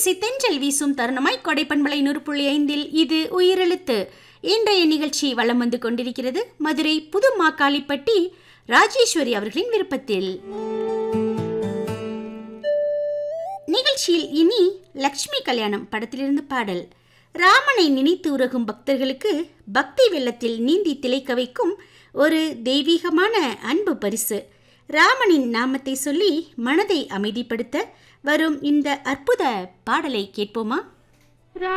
இசை தென்றல் வீசும் தருணமாய் கொடைப்பண்பளை நூறு புள்ளி ஐந்தில் இது உயிரெழுத்து இன்றைய நிகழ்ச்சி வலம் வந்து கொண்டிருக்கிறது மதுரை புது மாக்காளிப்பட்டி ராஜேஸ்வரி அவர்களின் விருப்பத்தில் நிகழ்ச்சியில் இனி லக்ஷ்மி கல்யாணம் படத்திலிருந்து பாடல் ராமனை நினைத்து உறகும் பக்தர்களுக்கு பக்தி வெள்ளத்தில் நீந்தி திளைக்க வைக்கும் ஒரு தெய்வீகமான அன்பு பரிசு ராமனின் நாமத்தை சொல்லி மனதை அமைதிப்படுத்த வரும் இந்த அற்புத பாடலை கேட்போமா